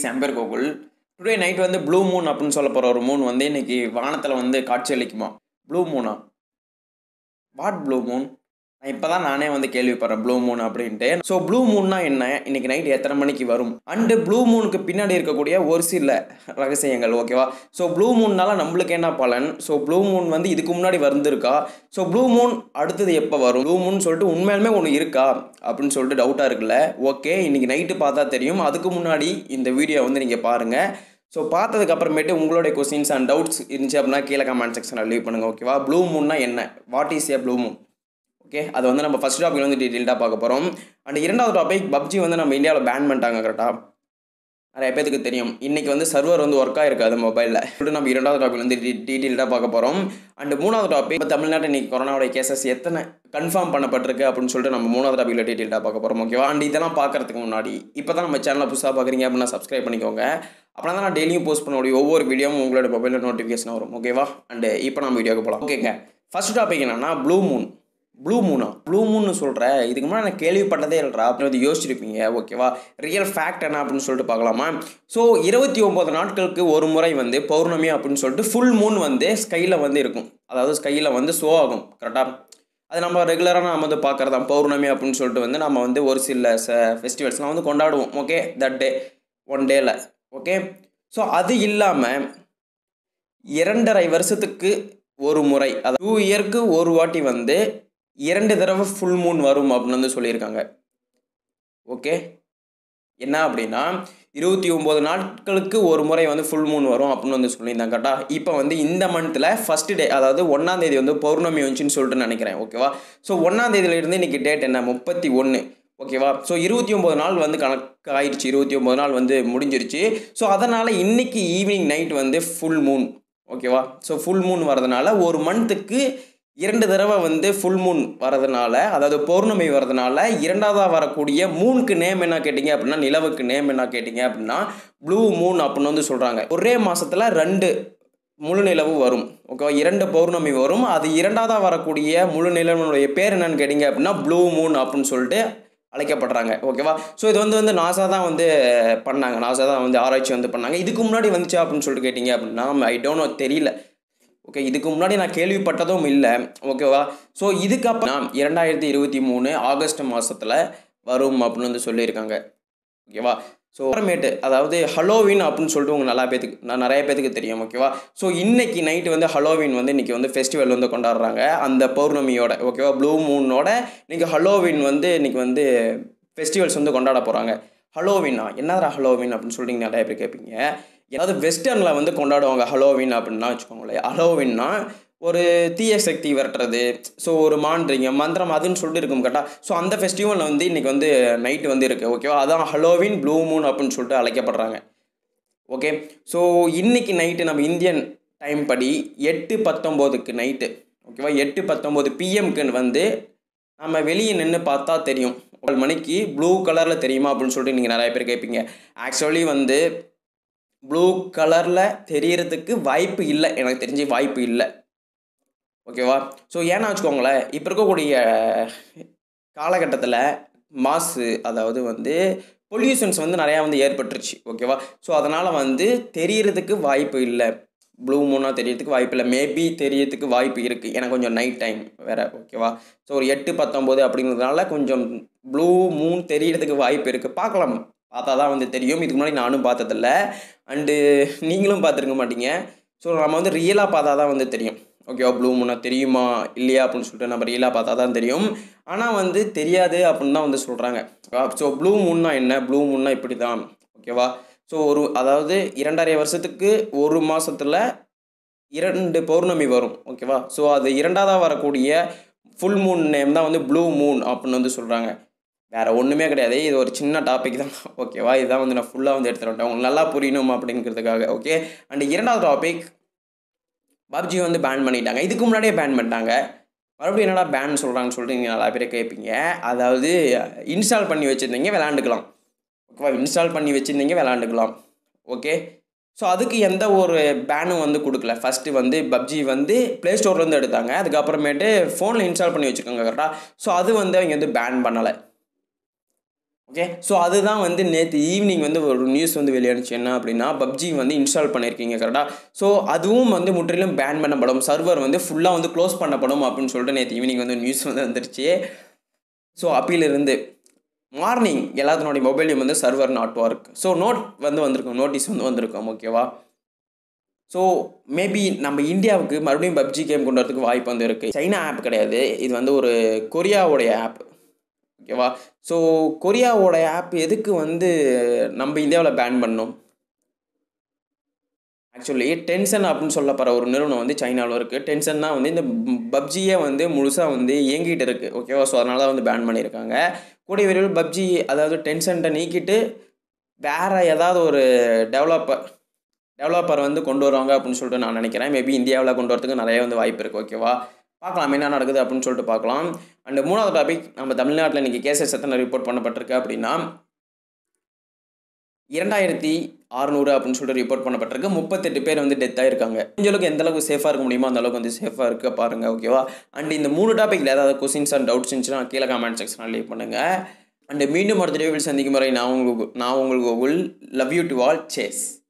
சாம்பர் Gokul today night வந்து blue moon அப்படின்னு சொல்ல போகிற ஒரு மூன் வந்து இன்னைக்கு வானத்தில் வந்து காட்சி அளிக்குமா ப்ளூ மூனா வாட் ப்ளூ மூன் நான் இப்போ தான் நானே வந்து கேள்விப்படுறேன் ப்ளூ மூன் அப்படின்ட்டு ஸோ ப்ளூ மூன்னா என்ன இன்னைக்கு நைட் எத்தனை மணிக்கு வரும் அண்டு ப்ளூ மூனுக்கு பின்னாடி இருக்கக்கூடிய ஒரு சில ரகசியங்கள் ஓகேவா ஸோ ப்ளூ மூன்னால நம்மளுக்கு என்ன பலன் ஸோ ப்ளூ மூன் வந்து இதுக்கு முன்னாடி வந்திருக்கா ஸோ ப்ளூ மூன் அடுத்தது எப்போ வரும் ப்ளூ மூன் சொல்லிட்டு உண்மையாலுமே ஒன்று இருக்கா அப்படின்னு சொல்லிட்டு டவுட்டாக இருக்குல்ல ஓகே இன்னைக்கு நைட்டு பார்த்தா தெரியும் அதுக்கு முன்னாடி இந்த வீடியோ வந்து நீங்கள் பாருங்கள் ஸோ பார்த்ததுக்கு அப்புறமேட்டு உங்களுடைய கொஸ்டின்ஸ் அண்ட் டவுட்ஸ் இருந்துச்சு அப்படின்னா கீழே கமெண்ட் செக்ஷனில் லீவ் பண்ணுங்கள் ஓகேவா ப்ளூ மூன்னா என்ன what is a blue moon okay அது வந்து நம்ம ஃபஸ்ட் டாபிக் வந்து டீட்டெயில்டாக பார்க்க போகிறோம் அண்ட் இரண்டாவது டாபிக் பப்ஜி வந்து நம்ம இந்தியாவில் பேன் பண்ணிட்டாங்க கரெக்டாக நிறைய பேத்துக்கு தெரியும் இன்றைக்கி வந்து சர்வர் வந்து ஒர்க் ஆயிருக்காது மொபைலில் சொல்லிட்டு நம்ம இரண்டாவது டாபிக் வந்து டீட்டெயில்டாக பார்க்க போகிறோம் அண்ட் மூணாவது டாபிக் இப்போ தமிழ்நாட்டில் இன்றைக்கி கொரோனாவுடைய கேசஸ் எத்தனை கன்ஃபார்ம் பண்ணப்பட்டிருக்கு அப்படின்னு சொல்லிட்டு நம்ம மூணாவது டாப்பிக்கில் டீட்டெயில்டாக பார்க்க போகிறோம் ஓகேவா அண்ட் இதெல்லாம் பார்க்கறதுக்கு முன்னாடி இப்போ தான் நம்ம சேனலை புதுசாக பார்க்குறீங்க அப்படின்னா சப்ஸ்கிரைப் பண்ணிக்கோங்க அப்படின்னா தான் நான் டெய்லியும் போஸ்ட் பண்ணக்கூடிய ஒவ்வொரு வீடியோவும் உங்களோட மொபைலில் நோட்டிஃபிகேஷன் வரும் ஓகேவா அண்ட் இப்போ நம்ம வீடியோக்கு போகலாம் ஓகேங்க ஃபர்ஸ்ட் டாபிக் என்னன்னா ப்ளூ மூன் ப்ளூ மூனா ப்ளூ மூன்னு சொல்கிற இதுக்கு முன்னாடி நான் கேள்விப்பட்டதே இல்லைடா அப்படின்னு வந்து யோசிச்சிருப்பீங்க ஓகேவா ரியல் ஃபேக்ட் என்ன அப்படின்னு சொல்லிட்டு பார்க்கலாமா ஸோ இருபத்தி ஒம்பது நாட்களுக்கு ஒரு முறை வந்து பௌர்ணமி அப்படின்னு சொல்லிட்டு ஃபுல் மூன் வந்து ஸ்கையில் வந்து இருக்கும் அதாவது ஸ்கையில் வந்து ஷோ ஆகும் கரெக்டாக அது நம்ம ரெகுலராக நம்ம வந்து பார்க்குறது தான் பௌர்ணமி அப்படின்னு சொல்லிட்டு வந்து நம்ம வந்து ஒரு சில ச ஃபெஸ்டிவல்ஸ்லாம் வந்து கொண்டாடுவோம் ஓகே தட் டே ஒன் டேயில் ஓகே ஸோ அது இல்லாமல் இரண்டரை வருஷத்துக்கு ஒரு முறை அதாவது டூ இயர்க்கு ஒரு வாட்டி வந்து இரண்டு தடவை ஃபுல் மூன் வரும் அப்படின்னு வந்து சொல்லியிருக்காங்க ஓகே என்ன அப்படின்னா இருபத்தி ஒம்பது நாட்களுக்கு ஒரு முறை வந்து ஃபுல் மூன் வரும் அப்படின்னு வந்து சொல்லியிருந்தாங்க கரெக்டாக இப்போ வந்து இந்த மந்த்தில் ஃபஸ்ட்டு டே அதாவது ஒன்றாந்தேதி வந்து பௌர்ணமி வந்துச்சுன்னு சொல்லிட்டு நினைக்கிறேன் ஓகேவா ஸோ ஒன்றாந்தேதியிலேருந்து இன்றைக்கி டேட் என்ன முப்பத்தி ஒன்று ஓகேவா ஸோ இருபத்தி ஒம்பது நாள் வந்து கணக்கு ஆயிடுச்சு இருபத்தி ஒம்பது நாள் வந்து முடிஞ்சிருச்சு ஸோ அதனால் இன்றைக்கி ஈவினிங் நைட் வந்து ஃபுல் மூன் ஓகேவா ஸோ ஃபுல் மூன் வரதுனால ஒரு மந்த்துக்கு இரண்டு தடவை வந்து ஃபுல் மூன் வரதுனால அதாவது பௌர்ணமி வரதுனால இரண்டாவதாக வரக்கூடிய மூணுக்கு நேம் என்ன கேட்டிங்க அப்படின்னா நிலவுக்கு நேம் என்ன கேட்டிங்க அப்படின்னா ப்ளூ மூன் அப்படின்னு வந்து சொல்கிறாங்க ஒரே மாதத்தில் ரெண்டு முழு நிலவு வரும் ஓகேவா இரண்டு பௌர்ணமி வரும் அது இரண்டாவதாக வரக்கூடிய முழு நிலவனுடைய பேர் என்னன்னு கேட்டிங்க அப்படின்னா ப்ளூ மூன் அப்படின்னு சொல்லிட்டு அழைக்கப்படுறாங்க ஓகேவா ஸோ இது வந்து வந்து நாசா தான் வந்து பண்ணாங்க நாசா தான் வந்து ஆராய்ச்சி வந்து பண்ணாங்க இதுக்கு முன்னாடி வந்துச்சு அப்படின்னு சொல்லிட்டு கேட்டிங்க அப்படின்னா ஐ டோன்ட் நோ தெரியல ஓகே இதுக்கு முன்னாடி நான் கேள்விப்பட்டதும் இல்லை ஓகேவா ஸோ இதுக்கப்புறம் இரண்டாயிரத்தி இருபத்தி மூணு ஆகஸ்ட் மாதத்தில் வரும் அப்படின்னு வந்து சொல்லியிருக்காங்க ஓகேவா ஸோ அப்புறமேட்டு அதாவது ஹலோவின் அப்படின்னு சொல்லிட்டு உங்கள் நல்லா பேத்துக்கு நான் நிறைய பேத்துக்கு தெரியும் ஓகேவா ஸோ இன்னைக்கு நைட்டு வந்து ஹலோவின் வந்து இன்றைக்கி வந்து ஃபெஸ்டிவல் வந்து கொண்டாடுறாங்க அந்த பௌர்ணமியோட ஓகேவா ப்ளூ மூனோட இன்றைக்கி ஹலோவின் வந்து இன்றைக்கி வந்து ஃபெஸ்டிவல்ஸ் வந்து கொண்டாட போகிறாங்க ஹலோவினா என்னடா ஹலோவின் அப்படின்னு சொல்லிட்டு நிறைய பேர் கேட்பீங்க ஏதாவது வெஸ்டர்னில் வந்து கொண்டாடுவாங்க ஹலோவின் அப்படின்னா வச்சுக்கோங்களேன் ஹலோவின்னா ஒரு தீய சக்தி விரட்டுறது ஸோ ஒரு மான்றீங்க மந்திரம் அதுன்னு சொல்லிட்டு இருக்கும் கரெக்டாக ஸோ அந்த ஃபெஸ்டிவல் வந்து இன்றைக்கி வந்து நைட்டு வந்து இருக்குது ஓகேவா அதான் ஹலோவின் ப்ளூ மூன் அப்படின்னு சொல்லிட்டு அழைக்கப்படுறாங்க ஓகே ஸோ இன்றைக்கி நைட்டு நம்ம இந்தியன் டைம் படி எட்டு பத்தொம்போதுக்கு நைட்டு ஓகேவா எட்டு பத்தொம்போது பிஎம்க்கு வந்து நம்ம வெளியே நின்று பார்த்தா தெரியும் ஒரு மணிக்கு ப்ளூ கலரில் தெரியுமா அப்படின்னு சொல்லிட்டு நீங்கள் நிறைய பேர் கேட்பீங்க ஆக்சுவலி வந்து ப்ளூ கலரில் தெரியறதுக்கு வாய்ப்பு இல்லை எனக்கு தெரிஞ்சு வாய்ப்பு இல்லை ஓகேவா ஸோ ஏன்னா வச்சுக்கோங்களேன் இப்போ இருக்கக்கூடிய காலகட்டத்தில் மாசு அதாவது வந்து பொல்யூஷன்ஸ் வந்து நிறையா வந்து ஏற்பட்டுருச்சு ஓகேவா ஸோ அதனால் வந்து தெரியறதுக்கு வாய்ப்பு இல்லை ப்ளூ மூனாக தெரியறதுக்கு வாய்ப்பு இல்லை மேபி தெரியறதுக்கு வாய்ப்பு இருக்குது எனக்கு கொஞ்சம் நைட் டைம் வேறு ஓகேவா ஸோ ஒரு எட்டு பத்தொம்போது அப்படிங்கிறதுனால கொஞ்சம் ப்ளூ மூன் தெரியறதுக்கு வாய்ப்பு இருக்குது பார்க்கலாம் பார்த்தா தான் வந்து தெரியும் இதுக்கு முன்னாடி நானும் பார்த்ததில்ல அண்டு நீங்களும் பார்த்துருக்க மாட்டீங்க ஸோ நம்ம வந்து ரியலாக பார்த்தா தான் வந்து தெரியும் ஓகேவா ப்ளூ மூனா தெரியுமா இல்லையா அப்படின்னு சொல்லிட்டு நம்ம ரியலாக பார்த்தா தான் தெரியும் ஆனால் வந்து தெரியாது அப்படின்னு தான் வந்து சொல்கிறாங்க ஸோ ப்ளூ மூன்னா என்ன ப்ளூ மூன்னா இப்படி தான் ஓகேவா ஸோ ஒரு அதாவது இரண்டரை வருஷத்துக்கு ஒரு மாதத்தில் இரண்டு பௌர்ணமி வரும் ஓகேவா ஸோ அது இரண்டாவதாக வரக்கூடிய ஃபுல் மூன் நேம் தான் வந்து ப்ளூ மூன் அப்படின்னு வந்து சொல்கிறாங்க வேறு ஒன்றுமே கிடையாது இது ஒரு சின்ன டாபிக் தான் ஓகேவா இதுதான் வந்து நான் ஃபுல்லாக வந்து எடுத்துகிட்டு வந்துட்டேன் உங்களுக்கு நல்லா புரியணும் அப்படிங்கிறதுக்காக ஓகே அண்ட் இரண்டாவது டாபிக் பப்ஜி வந்து பேன் பண்ணிட்டாங்க இதுக்கு முன்னாடியே பேன் பண்ணிட்டாங்க மறுபடியும் என்னடா பேன் சொல்கிறாங்கன்னு சொல்லிட்டு நீங்கள் நிறைய பேர் கேட்பீங்க அதாவது இன்ஸ்டால் பண்ணி வச்சுருந்தீங்க விளாண்டுக்கலாம் ஓகேவா இன்ஸ்டால் பண்ணி வச்சுருந்தீங்க விளாண்டுக்கலாம் ஓகே ஸோ அதுக்கு எந்த ஒரு பேனும் வந்து கொடுக்கல ஃபஸ்ட்டு வந்து பப்ஜி வந்து ப்ளே ஸ்டோர்லேருந்து எடுத்தாங்க அதுக்கப்புறமேட்டு ஃபோனில் இன்ஸ்டால் பண்ணி வச்சுக்கோங்க கரெக்டாக ஸோ அது வந்து அவங்க வந்து பேன் பண்ணலை ஓகே ஸோ அதுதான் வந்து நேற்று ஈவினிங் வந்து ஒரு நியூஸ் வந்து வெளியானுச்சு என்ன அப்படின்னா பப்ஜி வந்து இன்ஸ்டால் பண்ணியிருக்கீங்க கரெக்டாக ஸோ அதுவும் வந்து முற்றிலும் பேன் பண்ணப்படும் சர்வர் வந்து ஃபுல்லாக வந்து க்ளோஸ் பண்ணப்படும் அப்படின்னு சொல்லிட்டு நேற்று ஈவினிங் வந்து நியூஸ் வந்து வந்துருச்சு ஸோ அப்பிலிருந்து மார்னிங் எல்லாத்தினுடைய மொபைலையும் வந்து server not work so note வந்து வந்திருக்கும் நோட்டீஸ் வந்து வந்திருக்கும் ஓகேவா ஸோ மேபி நம்ம இந்தியாவுக்கு மறுபடியும் பப்ஜி கேம் கொண்டு வரதுக்கு வாய்ப்பு வந்து இருக்குது சைனா ஆப் கிடையாது இது வந்து ஒரு கொரியாவுடைய ஆப் ஓகேவா ஸோ கொரியாவோட ஆப் எதுக்கு வந்து நம்ம இந்தியாவில் பேன் பண்ணோம் ஆக்சுவலி டென்ஷன் அப்படின்னு சொல்லப்படுற ஒரு நிறுவனம் வந்து சைனாவில் இருக்குது டென்ஷன் தான் வந்து இந்த பப்ஜியே வந்து முழுசாக வந்து இயங்கிட்டு இருக்குது ஓகேவா ஸோ அதனால தான் வந்து பேன் பண்ணியிருக்காங்க கூடிய விரைவில் பப்ஜி அதாவது டென்ஷன்ட்டை நீக்கிட்டு வேறு ஏதாவது ஒரு டெவலப்பர் டெவலப்பர் வந்து கொண்டு வருவாங்க அப்படின்னு சொல்லிட்டு நான் நினைக்கிறேன் மேபி இந்தியாவில் கொண்டு வரதுக்கு நிறைய வந்து வாய்ப்பு இருக்குது ஓகேவா பார்க்கலாம் என்ன நடக்குது அப்படின்னு சொல்லிட்டு பார்க்கலாம் அண்ட் மூணாவது டாபிக் நம்ம தமிழ்நாட்டில் இன்றைக்கி கேசஸ் எத்தனை ரிப்போர்ட் பண்ணப்பட்டிருக்கு அப்படின்னா இரண்டாயிரத்தி அறுநூறு அப்படின்னு சொல்லிட்டு ரிப்போர்ட் பண்ணப்பட்டிருக்கு முப்பத்தெட்டு பேர் வந்து டெத் ஆயிருக்காங்க இந்த அளவுக்கு எந்த அளவுக்கு சேஃபாக இருக்க முடியுமோ அந்த அளவுக்கு வந்து சேஃபாக இருக்க பாருங்க ஓகேவா அண்ட் இந்த மூணு டாப்பிக்கில் ஏதாவது கொஸ்டின்ஸ் அண்ட் டவுட்ஸ் இருந்துச்சுன்னா கீழே கமெண்ட் செக்ஷனில் லீவ் பண்ணுங்கள் அண்ட் மீண்டும் அடுத்த வீடியோவில் சந்திக்கும் முறை நான் உங்களுக்கு நான் உங்களுக்கு love you to all chase